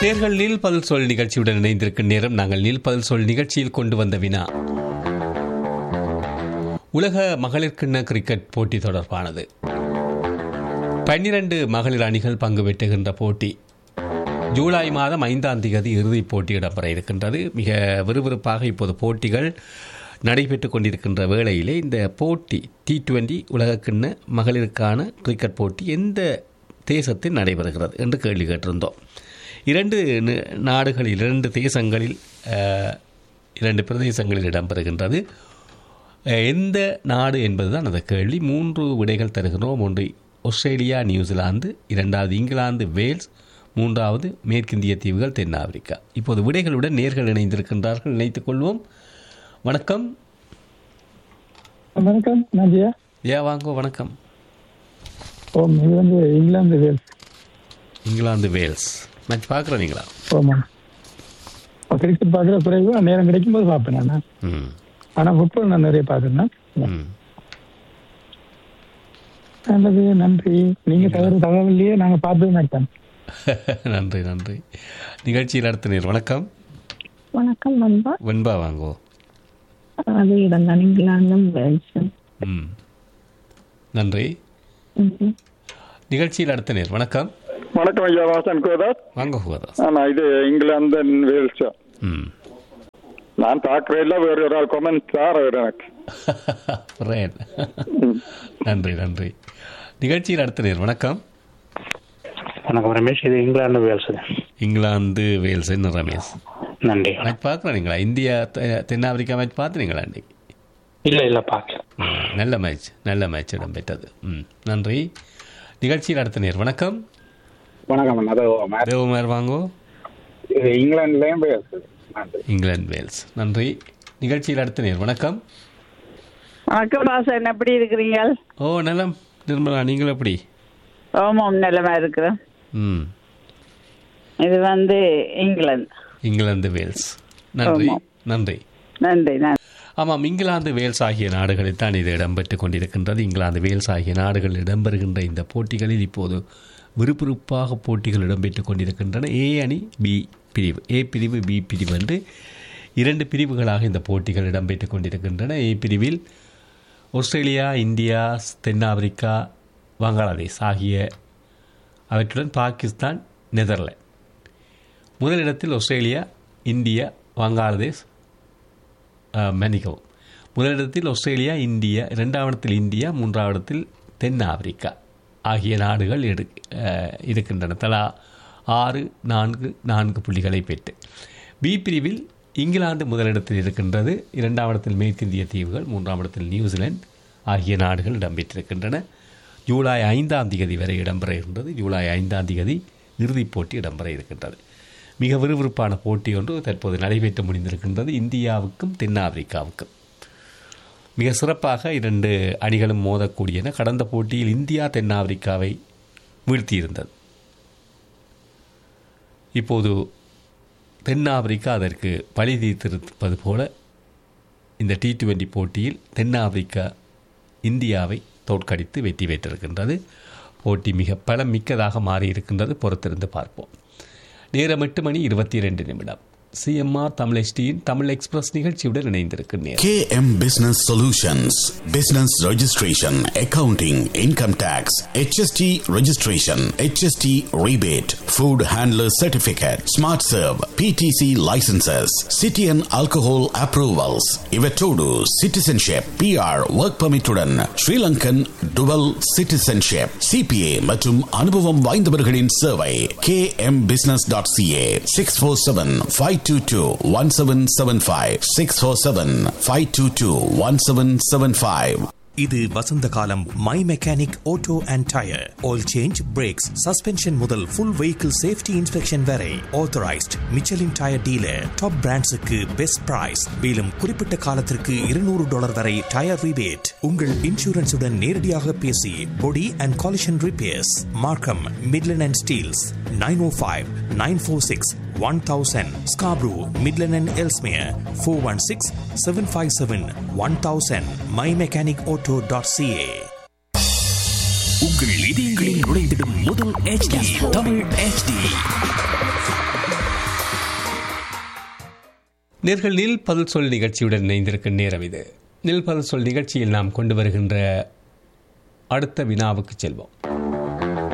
நேர்கள் நீல் பதில் சொல் நிகழ்ச்சியுடன் இணைந்திருக்கும் நேரம் நாங்கள் நீல் பதில் சொல் நிகழ்ச்சியில் கொண்டு வந்த வினா உலக மகளிர்கிண்ண கிரிக்கெட் போட்டி தொடர்பானது பன்னிரண்டு மகளிர் அணிகள் பங்கு பெற்றுகின்ற போட்டி ஜூலை மாதம் ஐந்தாம் தேதி இறுதிப் போட்டி இடம்பெற இருக்கின்றது மிக விறுவிறுப்பாக இப்போது போட்டிகள் நடைபெற்றுக் கொண்டிருக்கின்ற வேளையிலே இந்த போட்டி டி டுவெண்டி உலகக்கிண்ண மகளிருக்கான கிரிக்கெட் போட்டி எந்த தேசத்தில் நடைபெறுகிறது என்று கேள்வி கேட்டிருந்தோம் இரண்டு ந- நாடுகளில் இரண்டு தேசங்களில் அஹ், இரண்டு பிரதேசங்களில் இடம்பெறுகின்றது அஹ், எந்த நாடு என்பதுதான் அந்த கேள்வி மூன்று விடைகள் தருகிறோம் ஒன்று ஆஸ்திரேலியா நியூசிலாந்து இரண்டாவது இங்கிலாந்து வேல்ஸ் மூன்றாவது மேற்கிந்திய தீவுகள் தென்னாப்பிரிக்கா இப்போது விடைகளுடன் நேர்கள் இணைந்திருக்கின்றார்கள் இணைத்துக் கொள்வோம் வணக்கம் வணக்கம் நாஜியா ஏ வாங்கோ வணக்கம் ஓம் இது வந்து England Wales England Wales match பார்க்குறீங்களா ஓமாம் கிரிக்கெட் பார்க்குற குறைவு நேரம் கிடைக்கும் போது பார்ப்பேன் நான் ம் ஆனால் ஃபுட்பால் நான் நிறைய பார்க்குறேன் ம் நல்லது நன்றி நீங்க தவறு தகவல்லையே நாங்க பார்த்தது மாட்டோம் நன்றி நன்றி நிகழ்ச்சியில் அடுத்த நேர் வணக்கம் வணக்கம் நண்பா வெண்பா வாங்கோ அது இடம்தான் இங்கிலாந்தும் வேல்ஸும் ம் நன்றி ம்ஹும். நிகழ்ச்சியில் அடுத்த நேர் வணக்கம் வணக்கம் ஐயா வாசன் கோதாஸ் வாங்க ஹுவதாஸ் ஆனா இது இங்கிலாந்து வேல்ஸ் ம் நான் பார்க்கறேன் வேற ஒரு ஆள் கொமெண்ட் சார் அவர் எனக்கு ரேன் நன்றி நன்றி நிகழ்ச்சியில் அடுத்த நேர் வணக்கம் வணக்கம் ரமேஷ் இது இங்கிலாந்து வேல்ஸ் இங்கிலாந்து வேல்ஸ் என்ன ரமேஷ் நன்றி மேட்ச் பார்க்குறீங்களா இந்தியா தெ- தென்னாப்பிரிக்கா மேட்ச் பார்த்துறீங்களா அன்றைக்கி இல்ல இல்ல பார்க்கல ம், நல்ல மேட்ச் நல்ல மேட்ச் இடம்பெற்றது ம் நன்றி நிகழ்ச்சியில் அடுத்த நேர் வணக்கம் வணக்கம் அது மேட்ச் தேவமார் வாங்கோ இது இங்கிலாந்துலயும் வேல்ஸ் நன்றி இங்கிலாந்து வேல்ஸ் நன்றி நிகழ்ச்சியில் அடுத்த நேர் வணக்கம் வணக்கம் ராசன் எப்படி இருக்கிறீங்க ஓ நலம் நிர்மலா நீங்கள் எப்படி ஓமாம் நிலமா இருக்கிறேன் ம் இது வந்து இங்கிலாந்து இங்கிலாந்து வேல்ஸ் நன்றி ஆமாம். நன்றி நன்றி நன்றி ஆமாம் இங்கிலாந்து வேல்ஸ் ஆகிய நாடுகளில் தான் இது இடம்பெற்றுக் கொண்டிருக்கின்றது இங்கிலாந்து வேல்ஸ் ஆகிய நாடுகளில் இடம்பெறுகின்ற இந்த போட்டிகளில் இப்போது விறுவிறுப்பாக போட்டிகள் இடம்பெற்றுக் கொண்டிருக்கின்றன ஏ அணி பி பிரிவு ஏ பிரிவு பி பிரிவு என்று இரண்டு பிரிவுகளாக இந்த போட்டிகள் இடம்பெற்றுக் கொண்டிருக்கின்றன ஏ பிரிவில் ஆஸ்திரேலியா இந்தியா தென்னாப்பிரிக்கா வங்காளதேஷ் ஆகிய அவற்றுடன் பாகிஸ்தான் நெதர்லாந்து முதலிடத்தில் ஆஸ்திரேலியா இந்தியா வங்காளதேஷ் அஹ், மன்னிக்கவும் முதலிடத்தில் ஆஸ்திரேலியா இந்தியா இரண்டாம் இடத்தில் இந்தியா மூன்றாம் இடத்தில் தென்னாப்பிரிக்கா ஆகிய நாடுகள் எடு அஹ், இருக்கின்றன தலா ஆறு நான்கு நான்கு புள்ளிகளை பெற்று பி பிரிவில் இங்கிலாந்து முதலிடத்தில் இருக்கின்றது இரண்டாம் இடத்தில் மேற்கிந்திய தீவுகள் மூன்றாம் இடத்தில் நியூசிலாந்து ஆகிய நாடுகள் இடம்பெற்றிருக்கின்றன ஜூலை ஐந்தாம் தேதி வரை இடம்பெற இருக்கின்றது ஜூலை ஐந்தாம் தேதி இறுதிப் போட்டி இடம்பெற இருக்கின்றது மிக விறுவிறுப்பான போட்டி ஒன்று தற்போது நடைபெற்று முடிந்திருக்கின்றது இந்தியாவுக்கும் தென்னாப்பிரிக்காவுக்கும் மிக சிறப்பாக இரண்டு அணிகளும் மோதக்கூடியன கடந்த போட்டியில் இந்தியா தென்னாப்பிரிக்காவை வீழ்த்தியிருந்தது இப்போது தென்னாப்பிரிக்கா அதற்கு பழி தீர்த்திருப்பது போல இந்த டி டுவெண்டி போட்டியில் தென்னாப்பிரிக்கா இந்தியாவை தோற்கடித்து வெற்றி பெற்றிருக்கின்றது போட்டி மிக பலம் மிக்கதாக மாறியிருக்கின்றது பொறுத்திருந்து பார்ப்போம் நேரம் எட்டு மணி இருபத்தி இரண்டு நிமிடம் சிஎம்ஆர் தமிழ் எஸ்டியின் தமிழ் எக்ஸ்பிரஸ் நிகழ்ச்சியுடன் இணைந்திருக்கும் நேரம் KM Business Solutions Business Registration, Accounting, Income Tax, HST Registration, HST Rebate, Food Handler Certificate, Smart Serve, PTC Licenses, City and Alcohol Approvals, Ivetodu Citizenship, PR Work Permit உடன் Sri Lankan Dual Citizenship, CPA மற்றும் அனுபவம் வாய்ந்தவர்களின் சேவை kmbusiness.ca 647-522-1775 647-522-1775 இது வசந்த காலம் my mechanic auto and tyre oil change brakes suspension முதல் full vehicle safety inspection வரை authorised Michelin tyre dealer top பிராண்ட்ஸுக்கு பெஸ்ட் பிரைஸ் மேலும் குறிப்பிட்ட காலத்திற்கு இருநூறு டாலர் வரை டயர் ரிபேட் உங்கள் இன்சூரன்ஸுடன் நேரடியாக பேசி body and collision repairs Markham Midland and Steeles nine o five nine four six one thousand Scarborough Midland and Ellesmere four one six seven five seven one thousand my mechanic auto dot CA உங்கள் இதயங்களில் நுழைந்திடும் முதல் HD Tamil HD நேர்கள் நில் பதில் சொல் நிகழ்ச்சியுடன் இணைந்திருக்கும் நேரம் இது நில் பதில் சொல் நிகழ்ச்சியில் நாம் கொண்டு வருகின்ற அடுத்த வினாவுக்கு செல்வோம்